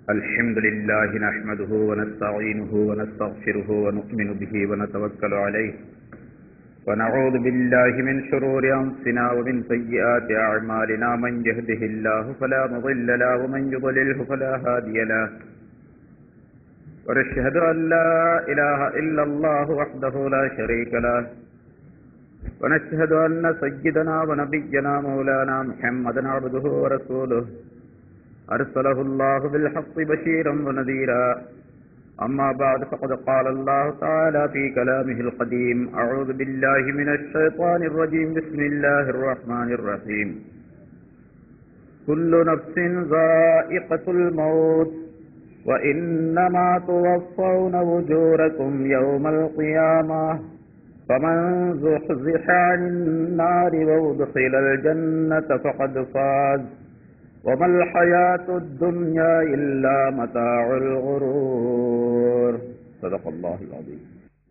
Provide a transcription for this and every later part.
الحمد لله نحمده ونستعينه ونستغفره ونؤمن به ونتوكل عليه ونعوذ بالله من شرور أنفسنا ومن سيئات أعمالنا من يهده الله فلا مضل له ومن يضلله فلا هادي له ونشهد أن لا إله إلا الله وحده لا شريك له ونشهد أن سيدنا ونبينا مولانا محمدا عبده ورسوله أرسله الله بالحق بشيرا ونذيرا أما بعد فقد قال الله تعالى في كلامه القديم أعوذ بالله من الشيطان الرجيم بسم الله الرحمن الرحيم كل نفس ذائقة الموت وإنما توفون وجوركم يوم القيامة فمن زحزح عن النار وادخل الجنة فقد فاز وما الحياة الدنيا إلا متاع الغرور صدق الله العظيم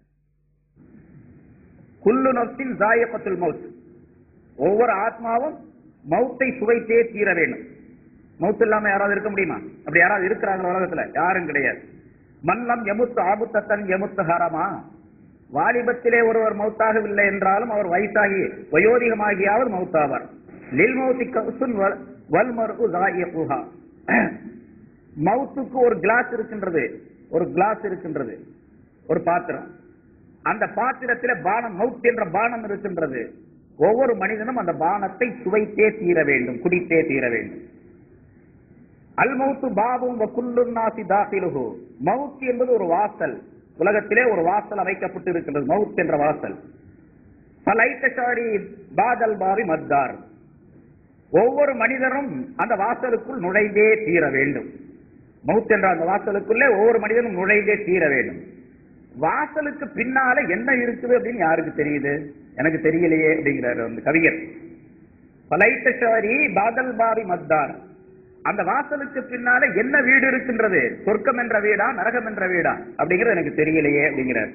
குல்லு நப்சின் ஜாயகத்துல் மவுத் ஒவ்வொரு ஆத்மாவும் மௌத்தை சுவைத்தே தீர வேண்டும் மவுத் இல்லாம யாராவது இருக்க முடியுமா அப்படி யாராவது இருக்கிறாங்க உலகத்துல யாரும் கிடையாது மன்னம் எமுத்து ஆபுத்தத்தன் எமுத்து ஹரமா வாலிபத்திலே ஒருவர் மௌத்தாகவில்லை என்றாலும் அவர் வயசாகி வயோதிகமாகியாவது மௌத்தாவார் லில் மௌத்தி கவுசுன் வல்மரு ஜாயிகுஹா மவுத்துக்கு ஒரு கிளாஸ் இருக்கின்றது ஒரு கிளாஸ் இருக்கின்றது ஒரு பாத்திரம் அந்த பாத்திரத்தில பானம் மவுத் என்ற பானம் இருக்கின்றது ஒவ்வொரு மனிதனும் அந்த பானத்தை சுவைத்தே தீர வேண்டும் குடித்தே தீர வேண்டும் அல் மவுத்து பாபும் குல்லுன்னாசி தாசிலுகு மவுத் என்பது ஒரு வாசல் உலகத்திலே ஒரு வாசல் அமைக்கப்பட்டு இருக்கின்றது மவுத் என்ற வாசல் பலைத்தசாரி பாதல் பாவி மத்தார் ஒவ்வொரு மனிதனும் அந்த வாசலுக்குள் நுழைந்தே தீர வேண்டும் மவுத் என்ற அந்த வாசலுக்குள்ளே ஒவ்வொரு மனிதனும் நுழைந்தே தீர வேண்டும் வாசலுக்கு பின்னால என்ன இருக்குது அப்படின்னு யாருக்கு தெரியுது எனக்கு தெரியலையே அப்படிங்கிறாரு அந்த கவிஞர் பலைத்தசாரி பாதல் பாவி மத்தார் அந்த வாசலுக்கு பின்னால என்ன வீடு இருக்கின்றது சொர்க்கம் என்ற வீடா நரகம் என்ற வீடா அப்படிங்கிறது எனக்கு தெரியலையே அப்படிங்கிறார்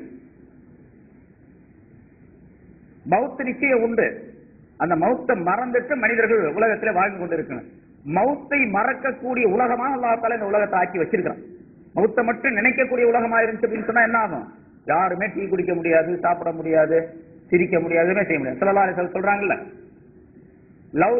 மவுத்து நிச்சயம் உண்டு அந்த மௌத்தை மறந்துட்டு மனிதர்கள் உலகத்துல வாழ்ந்து கொண்டிருக்கணும் மௌத்தை மறக்கக்கூடிய உலகமாக அல்லாத்தால இந்த உலகத்தை ஆக்கி வச்சிருக்கிறான் மௌத்தை மட்டும் நினைக்கக்கூடிய உலகமா இருந்துச்சு அப்படின்னு சொன்னா என்ன ஆகும் யாருமே டீ குடிக்க முடியாது சாப்பிட முடியாது சிரிக்க முடியாது எதுவுமே செய்ய முடியாது சிலலாரி சொல்றாங்கல்ல லவ்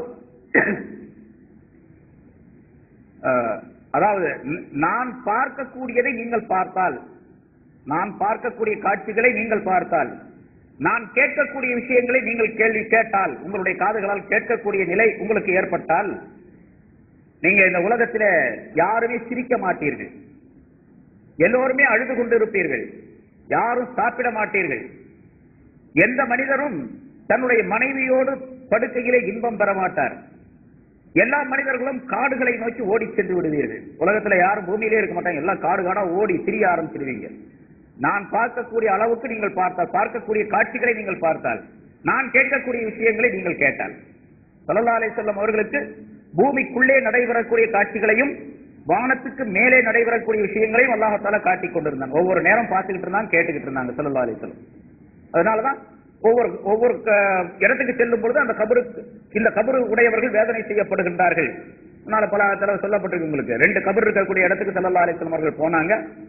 அதாவது நான் பார்க்கக்கூடியதை நீங்கள் பார்த்தால் நான் பார்க்கக்கூடிய காட்சிகளை நீங்கள் பார்த்தால் நான் கேட்கக்கூடிய விஷயங்களை நீங்கள் கேள்வி கேட்டால் உங்களுடைய காதுகளால் கேட்கக்கூடிய நிலை உங்களுக்கு ஏற்பட்டால் நீங்க இந்த உலகத்தில் யாருமே சிரிக்க மாட்டீர்கள் எல்லோருமே அழுது கொண்டிருப்பீர்கள் யாரும் சாப்பிட மாட்டீர்கள் எந்த மனிதரும் தன்னுடைய மனைவியோடு படுக்கையிலே இன்பம் பெற மாட்டார் எல்லா மனிதர்களும் காடுகளை நோக்கி ஓடி சென்று விடுவீர்கள் உலகத்துல யாரும் பூமியிலே இருக்க மாட்டாங்க எல்லாம் காடு காடா ஓடி திரிய ஆரம்பிச்சிருவீங்க நான் பார்க்கக்கூடிய அளவுக்கு நீங்கள் பார்த்தால் பார்க்கக்கூடிய காட்சிகளை நீங்கள் பார்த்தால் நான் கேட்கக்கூடிய விஷயங்களை நீங்கள் கேட்டால் சல்லல்லாலை செல்லும் அவர்களுக்கு பூமிக்குள்ளே நடைபெறக்கூடிய காட்சிகளையும் வானத்துக்கு மேலே நடைபெறக்கூடிய விஷயங்களையும் அல்லாஹால காட்டிக் கொண்டிருந்தாங்க ஒவ்வொரு நேரம் பார்த்துக்கிட்டு இருந்தாங்க கேட்டுக்கிட்டு இருந்தாங்க சல்லல்லா அலி செல்லம் அதனாலதான் ஒவ்வொரு ஒவ்வொரு இடத்துக்கு செல்லும் பொழுது அந்த கபருக்கு இந்த கபரு உடையவர்கள் வேதனை செய்யப்படுகின்றார்கள் அதனால பல தடவை சொல்லப்பட்டிருக்கு உங்களுக்கு ரெண்டு கபர் இருக்கக்கூடிய இடத்துக்கு சல்லல்லா அலி செல்லம் அவர்கள் போனாங்க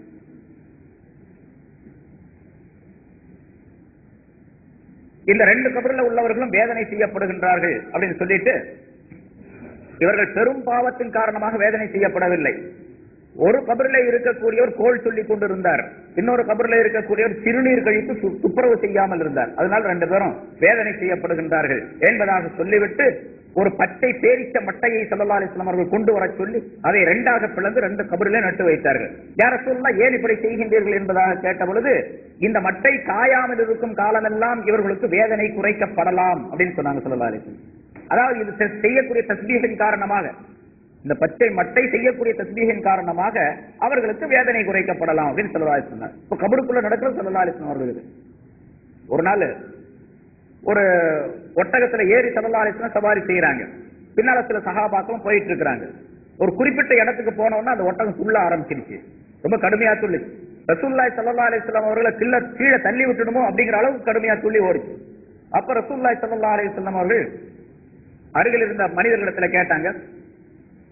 இந்த ரெண்டு கபரில் உள்ளவர்களும் வேதனை செய்யப்படுகின்றார்கள் அப்படின்னு சொல்லிட்டு இவர்கள் பெரும் பாவத்தின் காரணமாக வேதனை செய்யப்படவில்லை ஒரு கபரில் இருக்கக்கூடியவர் கோல் சொல்லிக் கொண்டிருந்தார் இன்னொரு கபரில் இருக்கக்கூடியவர் சிறுநீர் கழித்து துப்புரவு செய்யாமல் இருந்தார் அதனால் ரெண்டு பேரும் வேதனை செய்யப்படுகின்றார்கள் என்பதாக சொல்லிவிட்டு ஒரு பச்சை பேரிச்ச மட்டையை சல்லா அலிஸ்லாம் அவர்கள் கொண்டு வர சொல்லி அதை இரண்டாக பிளந்து ரெண்டு கபரிலே நட்டு வைத்தார்கள் யார சொல்லலாம் ஏன் இப்படி செய்கின்றீர்கள் என்பதாக கேட்ட பொழுது இந்த மட்டை காயாமல் இருக்கும் காலமெல்லாம் இவர்களுக்கு வேதனை குறைக்கப்படலாம் அப்படின்னு சொன்னாங்க சல்லா அலிஸ்லாம் அதாவது இது செய்யக்கூடிய தஸ்பீகின் காரணமாக இந்த பச்சை மட்டை செய்யக்கூடிய தஸ்பீகின் காரணமாக அவர்களுக்கு வேதனை குறைக்கப்படலாம் அப்படின்னு சொல்லலா சொன்னார் இப்ப கபருக்குள்ள நடக்கிற சொல்லலா அலிஸ்லாம் அவர்களுக்கு ஒரு நாள் ஒரு ஒட்டகத்துல ஏறி சல்லா அலிஸ்லாம் சவாரி செய்யறாங்க பின்னால சில சகாபாக்களும் போயிட்டு இருக்கிறாங்க ஒரு குறிப்பிட்ட இடத்துக்கு போனோம்னா அந்த ஒட்டகம் துள்ள ஆரம்பிச்சிருச்சு ரொம்ப கடுமையா துள்ளுச்சு ரசூல்லாய் சல்லா அலிஸ்லாம் அவர்களை கிள்ள கீழே தள்ளி விட்டுடுமோ அப்படிங்கிற அளவுக்கு கடுமையா துள்ளி ஓடிச்சு அப்ப ரசூல்லாய் சல்லா அலிஸ்லாம் அவர்கள் அருகில் இருந்த மனிதர்களிடத்துல கேட்டாங்க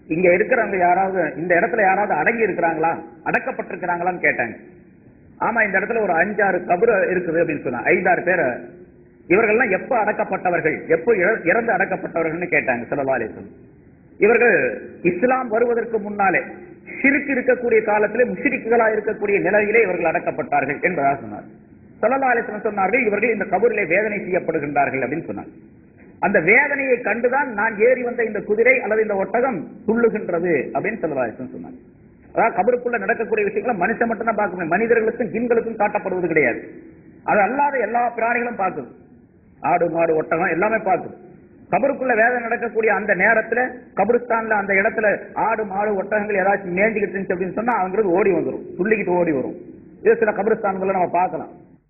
இங்க இருக்கிறவங்க யாராவது இந்த இடத்துல யாராவது அடங்கி இருக்கிறாங்களா அடக்கப்பட்டிருக்கிறாங்களான்னு கேட்டாங்க ஆமா இந்த இடத்துல ஒரு அஞ்சாறு கபர் இருக்குது அப்படின்னு சொன்னா ஐந்தாறு பேர் இவர்கள்லாம் எப்ப அடக்கப்பட்டவர்கள் எப்போ இற- இறந்து அடக்கப்பட்டவர்கள்னு கேட்டாங்க சிலவாலேசன் இவர்கள் இஸ்லாம் வருவதற்கு முன்னாலே ஷிர்க் இருக்கக்கூடிய காலத்திலே முஷ்ரிக்குகளா இருக்கக்கூடிய நிலையிலே இவர்கள் அடக்கப்பட்டார்கள் என்பதாக சொன்னார் சல்லா அலிஸ்லாம் சொன்னார்கள் இவர்கள் இந்த கபூரிலே வேதனை செய்யப்படுகின்றார்கள் அப்படின்னு சொன்னார் அந்த வேதனையை கண்டுதான் நான் ஏறி வந்த இந்த குதிரை அல்லது இந்த ஒட்டகம் துள்ளுகின்றது அப்படின்னு சல்லா அலிஸ்லாம் சொன்னார் அதாவது கபருக்குள்ள நடக்கக்கூடிய விஷயங்களை மனுஷன் மட்டும் தான் பார்க்க முடியும் மனிதர்களுக்கும் ஜின்களுக்கும் காட்டப்படுவது கிடையாது அது அல்லாத எல்லா பிராணிகளும் பார்க்குது ஆடு மாடு ஒட்டகம் எல்லாமே பார்க்குது கபருக்குள்ள வேதனை நடக்கக்கூடிய அந்த நேரத்துல கபருஸ்தான்ல அந்த இடத்துல ஆடு மாடு ஒட்டகங்கள் ஏதாச்சும் மேய்ஞ்சிக்கிட்டு இருந்துச்சு அப்படின்னு சொன்னா அவங்களுக்கு ஓடி வந்துரும் துள்ளிக்கிட்டு ஓடி வரும் இது சில கபருஸ்தான்களை நம்ம பார்க்கலாம்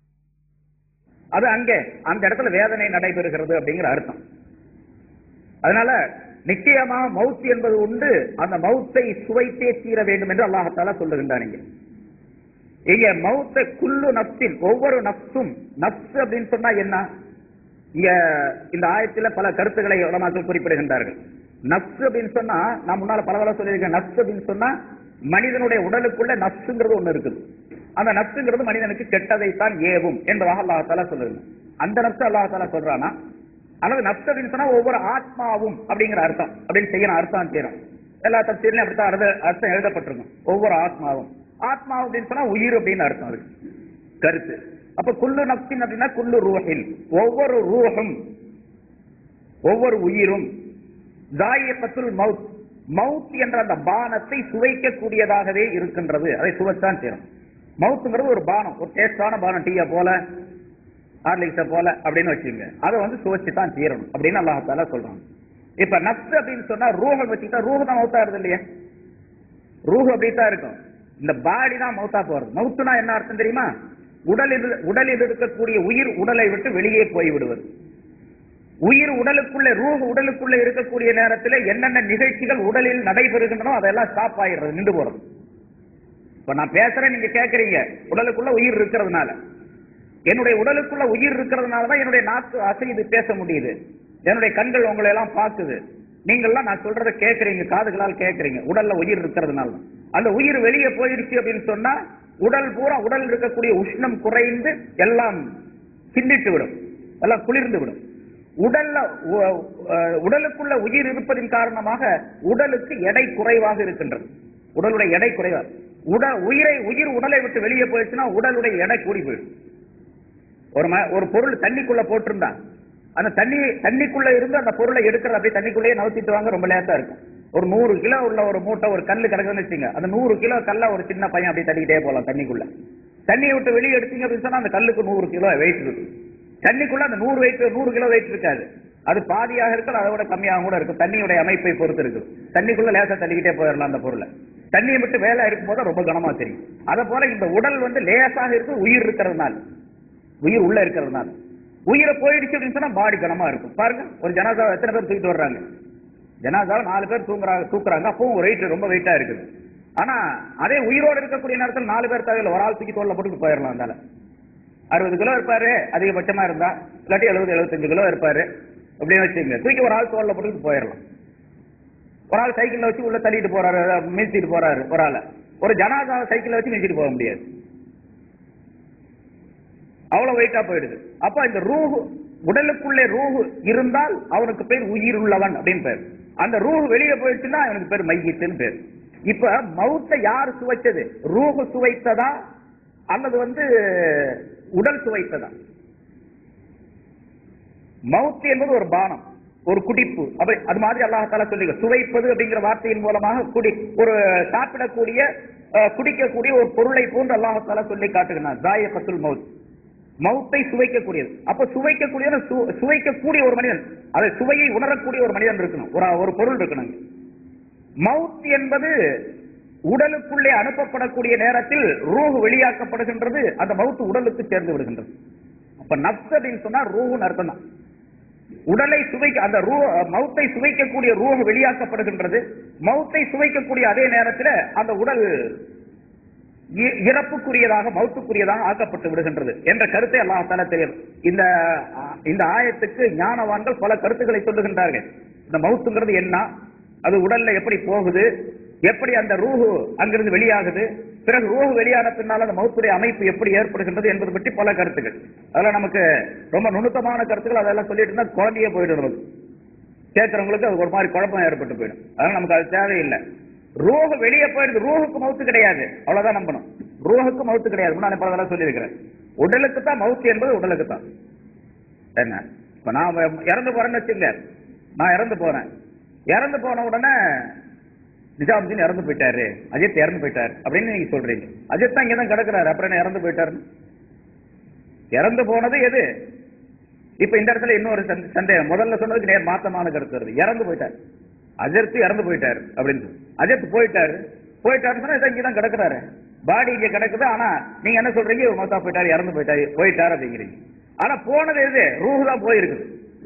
அது அங்கே அந்த இடத்துல வேதனை நடைபெறுகிறது அப்படிங்கிற அர்த்தம் அதனால நிச்சயமா மவுத் என்பது உண்டு அந்த மவுத்தை சுவைத்தே தீர வேண்டும் என்று அல்லாஹத்தாலா சொல்லுகின்றான் இங்க இங்க மவுத்தை குல்லு நப்சின் ஒவ்வொரு நப்சும் நப்ஸ் அப்படின்னு சொன்னா என்ன இங்க இந்த ஆயத்துல பல கருத்துக்களை உலமாக்கள் குறிப்பிடுகின்றார்கள் நப்ஸ் அப்படின்னு சொன்னா நான் முன்னால பல தடவை சொல்லியிருக்கேன் நப்ஸ் அப்படின்னு சொன்னா மனிதனுடைய உடலுக்குள்ள நப்சுங்கிறது ஒண்ணு இருக்குது அந்த நப்சுங்கிறது மனிதனுக்கு கெட்டதைத்தான் ஏவும் என்பதாக அல்லாஹால சொல்லுங்க அந்த நப்சு அல்லாஹால சொல்றானா அல்லது நப்சு அப்படின்னு சொன்னா ஒவ்வொரு ஆத்மாவும் அப்படிங்கிற அர்த்தம் அப்படின்னு செய்யணும் அர்த்தம் செய்யணும் எல்லா தப்சீர்லயும் அப்படித்தான் அர்த்த- அர்த்தம் எழுதப்பட்டிருக்கும் ஒவ்வொரு ஆத்மாவும் ஆத்மா அப்படின்னு சொன்னா உயிர் அப்படின்னு அர்த்தம் அதுக்கு கருத்து அப்ப குல்லு நப்சின் அப்படின்னா குல்லு ரூஹில் ஒவ்வொரு ரூஹும் ஒவ்வொரு உயிரும் தாயப்பத்துல் மவுத் மவுத் என்ற அந்த பானத்தை சுவைக்கக்கூடியதாகவே இருக்கின்றது அதை சுவைத்தான் செய்யணும் மவுத்துங்கிறது ஒரு பானம் ஒரு டேஸ்டான பானம் டீயா போல ஹார்லிக்ஸ போல அப்படின்னு வச்சுங்க அதை வந்து சுவைச்சு தான் தீரணும் அப்படின்னு அல்லாஹால சொல்றாங்க இப்ப நப்ஸ் அப்படின்னு சொன்னா ரூஹை வச்சுக்கிட்டா ரூஹ் தான் மவுத்தா இருது இல்லையா ரூஹ் அப்படித்தான் இருக்கும் இந்த பாடி தான் மவுத்தா போறது மவுத்துனா என்ன அர்த்தம் தெரியுமா உடலில் உடலில் இருக்கக்கூடிய உயிர் உடலை விட்டு வெளியே போய் விடுவது உயிர் உடலுக்குள்ள ரூஹ் உடலுக்குள்ள இருக்கக்கூடிய நேரத்தில் என்னென்ன நிகழ்ச்சிகள் உடலில் நடைபெறுகின்றனோ அதெல்லாம் ஸ்டாப் ஆயிடுறது நின்று போறது இப்ப நான் பேசுறேன் நீங்க கேக்குறீங்க உடலுக்குள்ள உயிர் இருக்கிறதுனால என்னுடைய உடலுக்குள்ள உயிர் இருக்கிறதுனால தான் என்னுடைய நாக்கு அசைது பேச முடியுது என்னுடைய கண்கள் உங்களை எல்லாம் பார்க்குது நீங்கள்லாம் நான் சொல்றத கேக்குறீங்க காதுகளால் கேக்குறீங்க உடல்ல உயிர் இருக்கிறதுனால தான். அந்த உயிர் வெளியே போயிடுச்சு அப்படின்னு சொன்னா உடல் பூரா உடல் இருக்கக்கூடிய உஷ்ணம் குறைந்து எல்லாம் சிந்தித்து விடும் எல்லாம் குளிர்ந்து விடும் உடல்ல உ- அஹ் உடலுக்குள்ள உயிர் இருப்பதின் காரணமாக உடலுக்கு எடை குறைவாக இருக்கின்றது உடலுடைய எடை குறைவா உடல் உயிரை உயிர் உடலை விட்டு வெளியே போயிடுச்சுன்னா உடலுடைய எடை கூடி போயிடும் ஒரு ம- ஒரு பொருள் தண்ணிக்குள்ள போட்டிருந்தா அந்த தண்ணி தண்ணிக்குள்ள இருந்து அந்த பொருளை எடுக்கிறது அப்படியே தண்ணிக்குள்ளேயே நவுத்திட்டு வாங்க ரொம்ப லேசா இருக்கும் ஒரு நூறு கிலோ உள்ள ஒரு மூட்டை ஒரு கல்லு கிடக்குதுன்னு வச்சுங்க அந்த நூறு கிலோ கல்ல ஒரு சின்ன பையன் அப்படியே தள்ளிக்கிட்டே போகலாம் தண்ணிக்குள்ள தண்ணியை விட்டு வெளியே எடுத்தீங்க அப்படின்னு சொன்னா அந்த கல்லுக்கு நூறு கிலோ வெயிட் இருக்கு தண்ணிக்குள்ள அந்த நூறு வெயிட் நூறு கிலோ வெயிட் இருக்காது அது பாதியாக இருக்கும் அதை விட கம்மியாக கூட இருக்கும் தண்ணியுடைய அமைப்பை பொறுத்து இருக்கு தண்ணிக்குள்ள லேசா தள்ளிக்கிட்டே போயிடலாம் அந்த பொருளை தண்ணியை விட்டு வேலை இருக்கும்போது ரொம்ப கனமா தெரியும் அதை போல இந்த உடல் வந்து லேசாக இருக்கு உயிர் இருக்கிறதுனால உயிர் உள்ள இருக்கிறதுனால உயிரை போயிடுச்சு அப்படின்னு சொன்னா பாடி கனமா இருக்கும் பாருங்க ஒரு ஜனாதா எத்தனை பேர் தூக்கிட்டு வர்றாங்க ஜனாதா நாலு பேர் தூங்குறாங்க தூக்குறாங்க அப்பவும் ஒரு வெயிட் ரொம்ப வெயிட்டா இருக்குது ஆனா அதே உயிரோடு இருக்கக்கூடிய நேரத்தில் நாலு பேர் தேவையில்ல ஒரு ஆள் தூக்கி தோல்ல போட்டு போயிடலாம் அந்தால அறுபது கிலோ இருப்பாரு அதிகபட்சமா இருந்தா இல்லாட்டி எழுபது எழுபத்தஞ்சு கிலோ இருப்பாரு அப்படின்னு வச்சுங்க தூக்கி ஒரு ஆள் தோல்ல போட்டு போயிடலாம் ஒரு ஆள் சைக்கிள்ல வச்சு உள்ள தள்ளிட்டு போறாரு மிதிச்சிட்டு போறாரு ஒரு ஆளை ஒரு ஜனாதா சைக்கிள்ல வச்சு மிதிச்சிட்டு போக முடியாது அவ்வளவு வெயிட்டா போயிடுது அப்ப இந்த ரூஹு உடலுக்குள்ளே ரூஹு இருந்தால் அவனுக்கு பேர் உயிர் உள்ளவன் அப்படின்னு பேர் அந்த ரூஹு வெளியே போயிடுச்சுன்னா அவனுக்கு பேர் மையத்துன்னு பேர் இப்ப மௌத்தை யார் சுவைச்சது ரூஹு சுவைத்ததா அல்லது வந்து உடல் சுவைத்ததா மவுத் என்பது ஒரு பானம் ஒரு குடிப்பு அப்படி அது மாதிரி அல்லாஹால சொல்லி சுவைப்பது அப்படிங்கிற வார்த்தையின் மூலமாக குடி ஒரு சாப்பிடக்கூடிய அஹ், குடிக்கக்கூடிய ஒரு பொருளை போன்று அல்லாஹால சொல்லி காட்டுகிறார் ஜாயபத்துல் மவுத் மவுத்தை சுவைக்கக்கூடியது அப்ப சுவைக்கக்கூடிய சு- சுவைக்கக்கூடிய ஒரு மனிதன் அதை சுவையை உணரக்கூடிய ஒரு மனிதன் இருக்கணும் ஒரு ஒரு பொருள் இருக்கணும் மவுத் என்பது உடலுக்குள்ளே அனுப்பப்படக்கூடிய நேரத்தில் ரூஹ் வெளியாக்கப்படுகின்றது அந்த மவுத் உடலுக்கு சேர்ந்து விடுகின்றது அப்ப நப்ஸ் அப்படின்னு சொன்னா ரூஹுன்னு அர்த்தம் தான் உடலை சுவைக்க அந்த ரூ மவுத்தை சுவைக்கக்கூடிய ரூஹ் வெளியாக்கப்படுகின்றது மவுத்தை சுவைக்கக்கூடிய அதே நேரத்தில் அந்த உடல் இ- இறப்புக்குரியதாக மவுத்துக்குரியதாக ஆக்கப்பட்டு விடுகின்றது என்ற கருத்தை அல்லாஹால தெரியும் இந்த இந்த ஆயத்துக்கு ஞானவான்கள் பல கருத்துக்களை சொல்லுகின்றார்கள் இந்த மவுத்துங்கிறது என்ன அது உடல்ல எப்படி போகுது எப்படி அந்த ரூஹு அங்கிருந்து வெளியாகுது பிறகு ரூஹு வெளியான பின்னால் அந்த மௌத்துடைய அமைப்பு எப்படி ஏற்படுகின்றது என்பது பற்றி பல கருத்துக்கள் அதெல்லாம் நமக்கு ரொம்ப நுணுக்கமான கருத்துக்கள் அதெல்லாம் சொல்லிட்டு இருந்தா குழந்தையே போயிடும் நமக்கு கேட்கறவங்களுக்கு அது ஒரு மாதிரி குழப்பம் ஏற்பட்டு போயிடும் அதனால நமக்கு அது தேவையில்லை ரூஹு வெளியே போயிடுது ரூஹுக்கு மவுத்து கிடையாது அவ்வளவுதான் நம்பணும் ரூஹுக்கு மவுத்து கிடையாது நான் இப்ப அதெல்லாம் சொல்லியிருக்கிறேன் உடலுக்கு தான் மவுத்து என்பது உடலுக்கு தான் என்ன இப்ப நான் இறந்து போறேன்னு வச்சுங்க நான் இறந்து போறேன் இறந்து போன உடனே நிஜாமுதீன் இறந்து போயிட்டாரு அஜித் இறந்து போயிட்டாரு அப்படின்னு நீங்க சொல்றீங்க அஜித் தான் இங்கதான் கிடக்குறாரு அப்புறம் என்ன இறந்து போயிட்டாரு இறந்து போனது எது இப்ப இந்த இடத்துல இன்னொரு சந்த- சந்தேகம் முதல்ல சொன்னதுக்கு நேர் மாத்தமான கருத்து வருது இறந்து போயிட்டாரு அஜித் இறந்து போயிட்டாரு அப்படின்னு சொல்லி. அஜித் போயிட்டாரு போயிட்டாருன்னு சொன்னா இதான் இங்கதான் கிடக்குறாரு பாடி இங்க கிடக்குது ஆனா நீங்க என்ன சொல்றீங்க இவர் மொத்தா போயிட்டாரு இறந்து போயிட்டாரு போயிட்டாரு அப்படிங்கிறீங்க ஆனா போனது எது ரூஹு தான் போயிருக்குது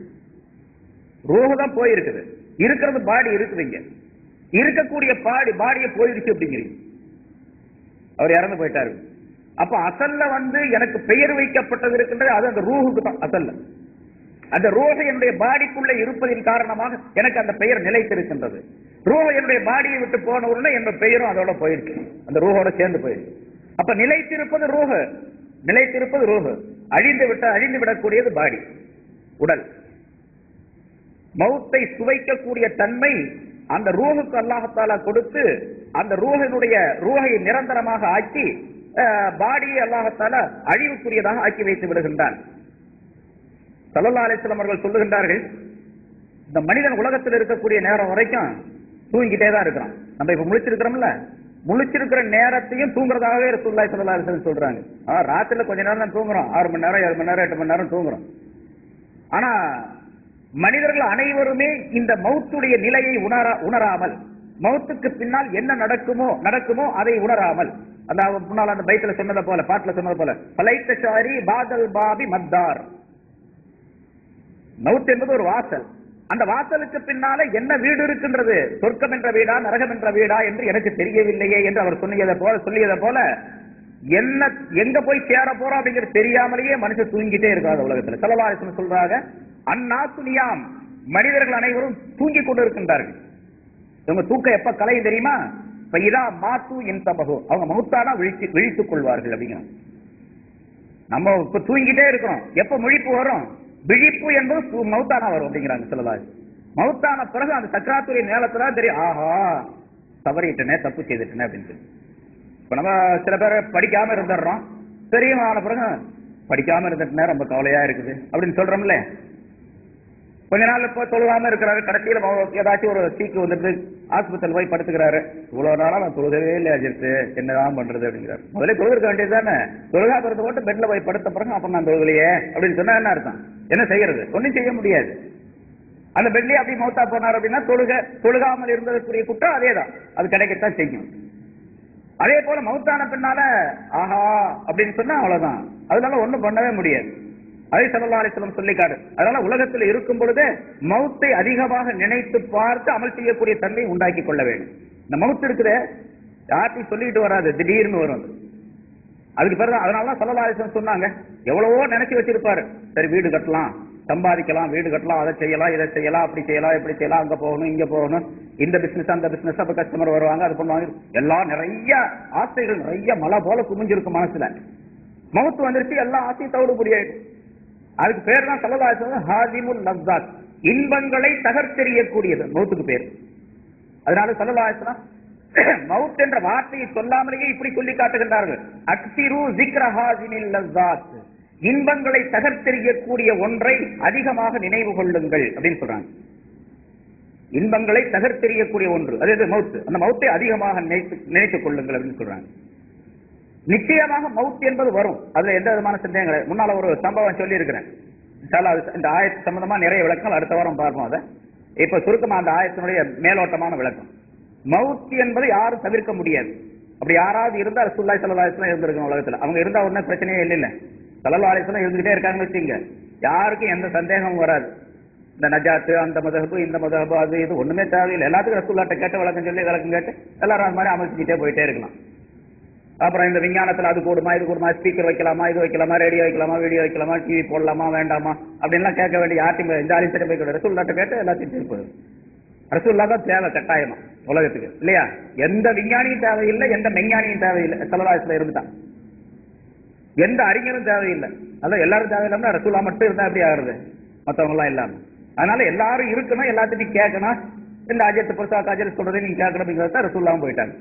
ரூஹு தான் போயிருக்குது இருக்கிறது பாடி இருக்குது இங்க இருக்கக்கூடிய பாடி பாடியை போயிருச்சு அப்படிங்கிறீங்க அவர் இறந்து போயிட்டாரு அப்ப அசல்ல வந்து எனக்கு பெயர் வைக்கப்பட்டது இருக்கின்றது அது அந்த ரூஹுக்கு தான் அசல்ல அந்த ரூஹ் என்னுடைய பாடிக்குள்ள இருப்பதின் காரணமாக எனக்கு அந்த பெயர் நிலைத்திருக்கின்றது ரூஹ் என்னுடைய பாடியை விட்டு போன உடனே என்னோட பெயரும் அதோட போயிடுச்சு அந்த ரூஹோட சேர்ந்து போயிடுச்சு அப்ப நிலைத்திருப்பது ரூஹ் நிலைத்திருப்பது ரூஹ் அழிந்து விட்ட அழிந்து விடக்கூடியது பாடி உடல் மௌத்தை சுவைக்கக்கூடிய தன்மை அந்த ரூஹுக்கு அல்லாஹத்தாலா கொடுத்து அந்த ரூஹினுடைய ரூஹை நிரந்தரமாக ஆக்கி அஹ், பாடியை அல்லாஹத்தாலா அழிவுக்குரியதாக ஆக்கி வைத்து விடுகின்றான் சல்லல்லா அலிஸ்லாம் அவர்கள் சொல்லுகின்றார்கள் இந்த மனிதன் உலகத்தில் இருக்கக்கூடிய நேரம் வரைக்கும் தூங்கிட்டே தான் இருக்கிறான் நம்ம இப்ப முழிச்சிருக்கிறோம்ல முழிச்சிருக்கிற நேரத்தையும் தூங்குறதாகவே ரசூலுல்லாஹி ஸல்லல்லாஹு அலைஹி வஸல்லம் சொல்றாங்க ஆ ராத்திரில கொஞ்ச நேரம் தான் தூங்குறோம் ஆறு மணி நேரம் ஏழு மணி நேரம் எட்டு மணி நேரம் தூங்குறோம் ஆனா மனிதர்கள் அனைவருமே இந்த மௌத்துடைய நிலையை உணரா உணராமல் மௌத்துக்கு பின்னால் என்ன நடக்குமோ நடக்குமோ அதை உணராமல் அந்த முன்னால் அந்த பைத்துல சொன்னதை போல பாட்டுல சொன்னது போல பலைத்த ஷாரி பாதல் பாபி மத்தார் மவுத் என்பது ஒரு வாசல் அந்த வாசலுக்கு பின்னால என்ன வீடு இருக்கின்றது சொர்க்கம் என்ற வீடா நரகம் என்ற வீடா என்று எனக்கு தெரியவில்லையே என்று அவர் சொன்னியதை போல சொல்லியதை போல என்ன எங்க போய் சேர போறோம் அப்படிங்கிறது தெரியாமலேயே மனுஷன் தூங்கிட்டே இருக்காது உலகத்துல செலவாசனம் சொல்றாங்க அந்நா துணியாம் மனிதர்கள் அனைவரும் தூங்கிக் கொண்டு இருக்கின்றார்கள் இவங்க தூக்கம் எப்ப கலையும் தெரியுமா இப்ப இதா மாத்து என் தபகு அவங்க மௌத்தானா விழித்து விழித்துக் கொள்வார்கள் அப்படிங்கிறாங்க நம்ம இப்ப தூங்கிட்டே இருக்கிறோம் எப்ப முழிப்பு வரும் விழிப்பு என்பது சு- மௌத்தானா வரும் அப்படிங்கிறாங்க சொல்லலாது மௌத்தான பிறகு அந்த சக்கராத்துறை நேரத்துல தான் தெரியும் ஆஹா தவறிட்டனே தப்பு செய்துட்டனே அப்படின்னு சொல்லி இப்ப நம்ம சில பேர் படிக்காம இருந்துடுறோம் தெரியும் ஆன பிறகு படிக்காம இருந்துட்டுனா ரொம்ப கவலையா இருக்குது அப்படின்னு சொல்றோம்ல கொஞ்ச நாள் இப்போ தொழுகாம இருக்கிறாரு கடைசியில மௌ- ஏதாச்சும் ஒரு சீக்கு வந்துட்டு ஆஸ்பத்திரியில் போய் படுத்துக்கிறாரு இவ்வளவு நாளா நான் தொழுகவே இல்லை அஜித்து என்னதான் பண்றது அப்படிங்கிறாரு முதல்ல தொழுகிருக்க வேண்டியது தானே தொழுகா பிறந்த போட்டு பெட்ல போய் படுத்த பிறகு அப்ப நான் தொழுகலையே அப்படின்னு சொன்னா என்ன அர்த்தம் என்ன செய்யறது ஒண்ணும் செய்ய முடியாது அந்த பெட்லயே அப்படி மௌத்தா போனார் அப்படின்னா தொழுக தொழுகாமல் இருந்ததுக்குரிய குற்றம் அதேதான் அது கிடைக்கத்தான் செய்யும் அதே போல மௌத்தான பின்னால ஆஹா அப்படின்னு சொன்னா அவ்வளவுதான் அதனால ஒண்ணும் பண்ணவே முடியாது அதே சல்லா அலிஸ்லம் சொல்லிக்காடு அதனால உலகத்தில் இருக்கும் பொழுதே மௌத்தை அதிகமாக நினைத்து பார்த்து அமல் செய்யக்கூடிய தன்மை உண்டாக்கி கொள்ள வேண்டும் இந்த மவுத் இருக்குதே யார்ட்டையும் சொல்லிட்டு வராது திடீர்னு வரும் அது. அதுக்கு பிறகு அதனால சல்லா அலிஸ்லம் சொன்னாங்க எவ்வளவோ நினைச்சு வச்சிருப்பாரு சரி வீடு கட்டலாம் சம்பாதிக்கலாம் வீடு கட்டலாம் அதை செய்யலாம் இதை செய்யலாம் அப்படி செய்யலாம் இப்படி செய்யலாம் அங்க போகணும் இங்க போகணும் இந்த பிசினஸ் அந்த பிசினஸ் அப்ப கஸ்டமர் வருவாங்க அது பண்ணுவாங்க எல்லாம் நிறைய ஆசைகள் நிறைய மலை போல குமிஞ்சிருக்கும் மனசுல மவுத்து வந்துருச்சு எல்லா ஆசையும் தவிடு முடியாது அதுக்கு பேர் தான் சல்லல்லாஹு ஹாதிமுல் லஸ்ஸாத் இன்பங்களை தகர்த்தெறியக்கூடியது மவுத்துக்கு பேர் அதனால சல்லல்லாஹு மவுத் என்ற வார்த்தையை சொல்லாமலேயே இப்படி சொல்லி காட்டுகின்றார்கள் அக்சிரு ஜிக்ர ஹாதிமில் லஸ்ஸாத் இன்பங்களை தகர்த்தெறியக்கூடிய ஒன்றை அதிகமாக நினைவு கொள்ளுங்கள் அப்படின்னு சொல்றாங்க இன்பங்களை தகர்த்தெறியக்கூடிய ஒன்று அது எது மவுத் அந்த மவுத்தை அதிகமாக நினைத்து நினைத்துக் கொள்ளுங்கள் அப்படின்னு சொல்றாங்க நிச்சயமாக மவுத் என்பது வரும் அதுல எந்த விதமான சந்தேகம் கிடையாது முன்னால ஒரு சம்பவம் சொல்லி இருக்கிறேன் இந்த ஆயத்து சம்பந்தமா நிறைய விளக்கங்கள் அடுத்த வாரம் பார்ப்போம் அதை இப்ப சுருக்கமா அந்த ஆயத்தினுடைய மேலோட்டமான விளக்கம் மவுத் என்பதை யாரும் தவிர்க்க முடியாது அப்படி யாராவது இருந்தா ரசூல்லாய் சல்லா அலிஸ்லாம் இருந்திருக்கணும் உலகத்துல அவங்க இருந்தா ஒன்றும் பிரச்சனையே இல்லை இல்ல சல்லா அலிஸ்லாம் இருந்துகிட்டே இருக்காங்கன்னு வச்சுங்க யாருக்கும் எந்த சந்தேகமும் வராது இந்த நஜாத்து அந்த மதஹபு இந்த மதஹபு அது இது ஒண்ணுமே தேவையில்லை எல்லாத்துக்கும் ரசூல்லாட்ட கேட்டு விளக்கம் சொல்லி விளக்கம் கேட்டு எல்லாரும் அது மாதிரி அமைச்சுக்கிட்டே போயிட்டே இருக்கலாம் அப்புறம் இந்த விஞ்ஞானத்துல அது கூடுமா இது கூடுமா ஸ்பீக்கர் வைக்கலாமா இது வைக்கலாமா ரேடியோ வைக்கலாமா வீடியோ வைக்கலாமா டிவி போடலாமா வேண்டாமா அப்படின்லாம் கேட்க வேண்டிய யார்ட்டையும் இந்த ஆலிசரை போய் கூட ரசூல்லாட்ட கேட்டு எல்லாத்தையும் தீர்ப்பு ரசூல்லா தான் தேவை கட்டாயமா உலகத்துக்கு இல்லையா எந்த விஞ்ஞானியும் தேவையில்லை எந்த மெஞ்ஞானியும் தேவையில்லை சலவாயத்துல இருந்துட்டான் எந்த அறிஞரும் தேவையில்லை அதான் எல்லாரும் தேவையில்லாம ரசூல்லா மட்டும் இருந்தா எப்படி ஆகுறது மத்தவங்க எல்லாம் இல்லாம அதனால எல்லாரும் இருக்கணும் எல்லாத்தையும் கேட்கணும் இந்த அஜயத்தை பொறுத்தா அஜயத்தை சொல்றதை நீங்க கேட்கணும் அப்படிங்கிறத ரசூல்லாவும் போயிட்டாங்க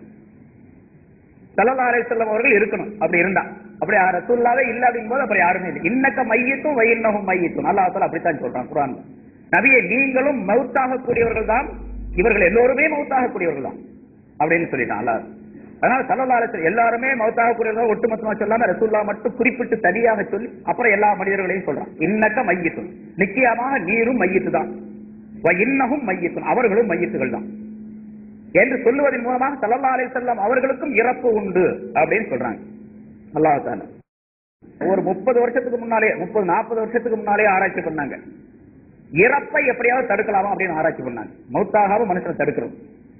சல்லா அலைஹிஸ்ஸலாம் அவர்கள் இருக்கணும் அப்படி இருந்தா அப்படி ரசூல்லாவே இல்ல அப்படிங்கும் போது அப்புறம் யாருமே இல்லை இன்னக்க மையத்தும் வயின்னகும் மையத்தும் அல்லாஹ் தாலா அப்படித்தான் சொல்றான் குரான் நபியை நீங்களும் மவுத்தாக கூடியவர்கள் தான் இவர்கள் எல்லோருமே மவுத்தாக கூடியவர்கள் தான் அப்படின்னு சொல்லிட்டான் அல்லாஹ் அதனால சல்லா அலைஹிஸ்ஸலாம் எல்லாருமே மவுத்தாக கூடியவர்கள் ஒட்டுமொத்தமா சொல்லாம ரசூல்லா மட்டும் குறிப்பிட்டு தனியாக சொல்லி அப்புறம் எல்லா மனிதர்களையும் சொல்றான் இன்னக்க மையத்தும் நிச்சயமாக நீரும் மையத்து தான் இன்னகும் மையத்தும் அவர்களும் மையத்துகள் தான் என்று சொல்லுவதன் மூலமாக சல்லல்லா அலைஹி வஸல்லம் அவர்களுக்கும் இறப்பு உண்டு அப்படின்னு சொல்றாங்க அல்லாஹ் தாலா ஒரு முப்பது வருஷத்துக்கு முன்னாலே முப்பது நாற்பது வருஷத்துக்கு முன்னாலே ஆராய்ச்சி பண்ணாங்க இறப்பை எப்படியாவது தடுக்கலாமா அப்படின்னு ஆராய்ச்சி பண்ணாங்க மௌத்தாகாம மனுஷனை தடுக்கிறது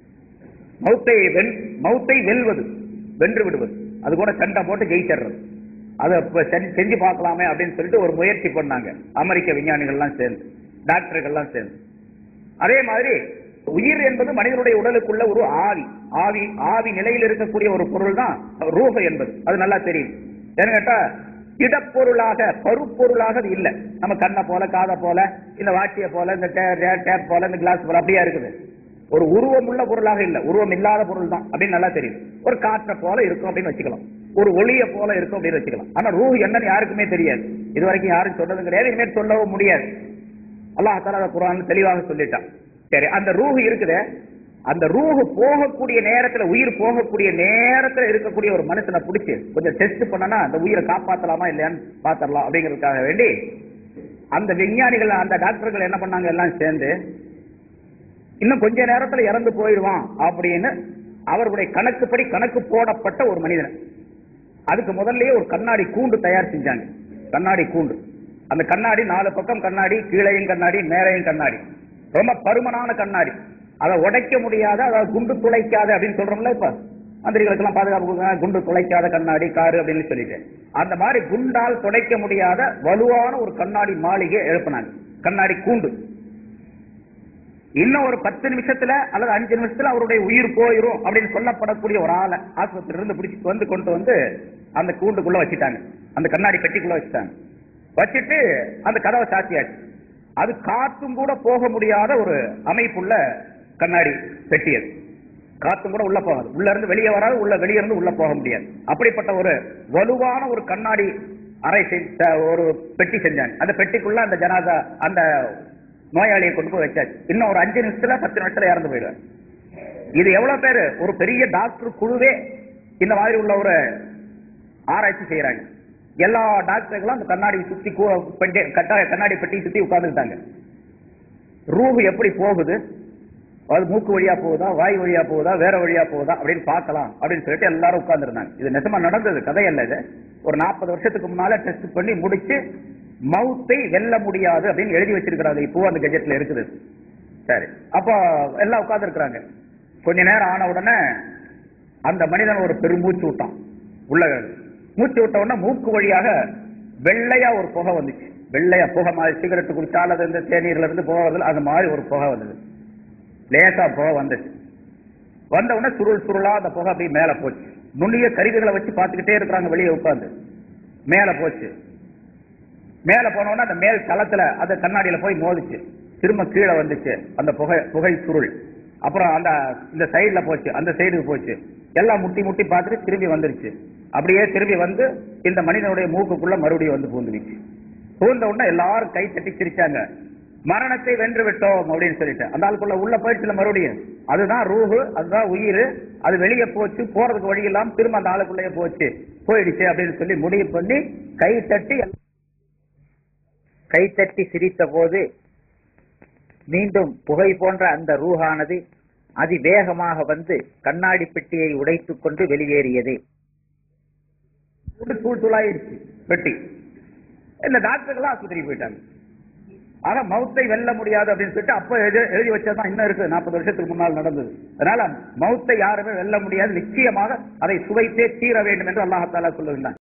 மௌத்தை வென் மௌத்தை வெல்வது வென்று விடுவது அது கூட சண்டை போட்டு ஜெயிச்சிடுறது அதை இப்ப செஞ்சு- செஞ்சு பார்க்கலாமே அப்படின்னு சொல்லிட்டு ஒரு முயற்சி பண்ணாங்க அமெரிக்க விஞ்ஞானிகள்லாம் சேர்ந்து டாக்டர்கள்லாம் சேர்ந்து அதே மாதிரி உயிர் என்பது மனிதனுடைய உடலுக்குள்ள ஒரு ஆவி ஆவி ஆவி நிலையில் இருக்கக்கூடிய ஒரு பொருள் தான் ரூஹ என்பது அது நல்லா தெரியும் ஏன்னு கேட்டா இடப்பொருளாக பருப்பொருளாக அது இல்ல நம்ம கண்ணை போல காதை போல இந்த வாட்சியை போல இந்த டேப் போல இந்த கிளாஸ் போல அப்படியா இருக்குது ஒரு உருவம் உள்ள பொருளாக இல்ல உருவம் இல்லாத பொருள் தான் அப்படின்னு நல்லா தெரியும் ஒரு காற்றை போல இருக்கும் அப்படின்னு வச்சுக்கலாம் ஒரு ஒளிய போல இருக்கும் அப்படின்னு வச்சுக்கலாம் ஆனா ரூஹ் என்னன்னு யாருக்குமே தெரியாது இது வரைக்கும் யாரும் சொன்னதும் கிடையாது இனிமேல் சொல்லவும் முடியாது அல்லாஹ் தஆலா அதை குர்ஆன்ல தெளிவாக சொல்லிட்டான் சரி அந்த ரூஹ் இருக்குதே அந்த ரூஹ் போகக்கூடிய நேரத்துல உயிர் போகக்கூடிய நேரத்துல இருக்கக்கூடிய ஒரு மனுஷனை பிடிச்சு கொஞ்சம் டெஸ்ட் பண்ணனா அந்த உயிரை காப்பாத்தலாமா இல்லையான்னு பாத்திரலாம் அப்படிங்கிறதுக்காக வேண்டி அந்த விஞ்ஞானிகள் அந்த டாக்டர்கள் என்ன பண்ணாங்க எல்லாம் சேர்ந்து இன்னும் கொஞ்ச நேரத்துல இறந்து போயிடுவான் அப்படின்னு அவர்களுடைய கணக்குப்படி கணக்கு போடப்பட்ட ஒரு மனிதன் அதுக்கு முதல்லயே ஒரு கண்ணாடி கூண்டு தயார் செஞ்சாங்க கண்ணாடி கூண்டு அந்த கண்ணாடி நாலு பக்கம் கண்ணாடி கீழையும் கண்ணாடி மேலையும் கண்ணாடி ரொம்ப பருமனான கண்ணாடி அதை உடைக்க முடியாத அதாவது குண்டு துளைக்காத அப்படின்னு சொல்றோம்ல இப்ப மந்திரிகளுக்கு எல்லாம் பாதுகாப்பு கொடுக்கறாங்க, குண்டு துளைக்காத கண்ணாடி காரு அப்படின்னு சொல்லிட்டு அந்த மாதிரி குண்டால் துடைக்க முடியாத வலுவான ஒரு கண்ணாடி மாளிகை எழுப்பினாங்க கண்ணாடி கூண்டு இன்னும் ஒரு பத்து நிமிஷத்துல அல்லது அஞ்சு நிமிஷத்துல அவருடைய உயிர் போயிரும் அப்படின்னு சொல்லப்படக்கூடிய ஒரு ஆளை ஆஸ்பத்திரி இருந்து பிடிச்சிட்டு வந்து கொண்டு வந்து அந்த கூண்டுக்குள்ள வச்சுட்டாங்க அந்த கண்ணாடி பெட்டிக்குள்ள வச்சுட்டாங்க வச்சுட்டு அந்த கதவை சாத்தியாச்சு அது காத்தும் கூட போக முடியாத ஒரு அமைப்புள்ள கண்ணாடி பெட்டி அது காத்தும் கூட உள்ள போகாது உள்ள இருந்து வெளியே வராது உள்ள வெளியே இருந்து உள்ள போக முடியாது அப்படிப்பட்ட ஒரு வலுவான ஒரு கண்ணாடி அறை செஞ்ச- ஒரு பெட்டி செஞ்சாங்க அந்த பெட்டிக்குள்ள அந்த ஜனாதா அந்த நோயாளியை கொண்டு போய் வச்சாச்சு இன்னும் ஒரு அஞ்சு நிமிஷத்துல பத்து நிமிஷத்துல இறந்து போயிடுவார் இது எவ்வளவு பேரு ஒரு பெரிய டாக்டர் குழுவே இந்த மாதிரி உள்ள ஒரு ஆராய்ச்சி செய்யறாங்க எல்லா டாக்டர்களும் அந்த கண்ணாடி சுத்தி கூ- பெட்டி- கட்டா- கண்ணாடி பெட்டி சுத்தி உட்கார்ந்துட்டாங்க ரூஹ் எப்படி போகுது அது மூக்கு வழியா போகுதா வாய் வழியா போகுதா வேற வழியா போகுதா அப்படின்னு பார்க்கலாம் அப்படின்னு சொல்லிட்டு எல்லாரும் உட்கார்ந்துருந்தாங்க இது நிஜமா நடந்தது கதையல்ல இது ஒரு நாற்பது வருஷத்துக்கு முன்னால டெஸ்ட் பண்ணி முடிச்சு மவுத்தை வெல்ல முடியாது அப்படின்னு எழுதி வச்சிருக்கிறாங்க இப்போ அந்த கெஜெட்ல இருக்குது சரி அப்போ எல்லாம் உட்கார்ந்து கொஞ்ச நேரம் ஆன உடனே அந்த மனிதன் ஒரு பெருமூச்சு விட்டான் உள்ள மூச்சு விட்ட உடனே மூக்கு வழியாக வெள்ளையா ஒரு புகை வந்துச்சு வெள்ளையா புகை மாதிரி சிகரெட் குடிச்சா அல்லது இந்த தேநீர்ல இருந்து புகை வருது அது மாதிரி ஒரு புகை வந்தது லேசா புகை வந்துச்சு வந்த உடனே சுருள் சுருளா அந்த புகை அப்படியே மேல போச்சு நுண்ணிய கருவிகளை வச்சு பார்த்துக்கிட்டே இருக்கிறாங்க வெளியே உட்கார்ந்து மேல போச்சு மேல போன உடனே அந்த மேல் தளத்துல அந்த கண்ணாடியில போய் மோதிச்சு திரும்ப கீழே வந்துச்சு அந்த புகை புகை சுருள் அப்புறம் அந்த இந்த சைடுல போச்சு அந்த சைடுக்கு போச்சு எல்லாம் முட்டி முட்டி பார்த்துட்டு திரும்பி வந்துருச்சு அப்படியே திரும்பி வந்து இந்த மனிதனுடைய மூக்குக்குள்ள மறுபடியும் வந்து பூந்துருச்சு பூந்த உடனே எல்லாரும் கை தட்டி சிரிச்சாங்க மரணத்தை வென்று விட்டோம் அப்படின்னு சொல்லிட்டு அந்த ஆளுக்குள்ள உள்ள போயிடுச்சுல மறுபடியும் அதுதான் ரூஹு அதுதான் உயிர் அது வெளியே போச்சு போறதுக்கு வழி இல்லாம திரும்ப அந்த ஆளுக்குள்ளேயே போச்சு போயிடுச்சு அப்படின்னு சொல்லி முடிவு பண்ணி கை தட்டி கைத்தட்டி சிரித்த போது மீண்டும் புகை போன்ற அந்த ரூஹானது அதிவேகமாக வந்து கண்ணாடி பெட்டியை உடைத்துக் கொண்டு வெளியேறியது போட்டு தூள் தூளாயிருச்சு பெட்டி இந்த டாக்டர்கள்லாம் ஆஸ்பத்திரிக்கு போயிட்டாங்க ஆனா மவுத்தை வெல்ல முடியாது அப்படின்னு சொல்லிட்டு அப்ப எழுதி எழுதி வச்சதான் இன்னும் இருக்கு நாற்பது வருஷத்துக்கு முன்னால் நடந்தது அதனால மவுத்தை யாருமே வெல்ல முடியாது நிச்சயமாக அதை சுவைத்தே தீர வேண்டும் என்று அல்லாஹாலா சொல்லுகின்றான்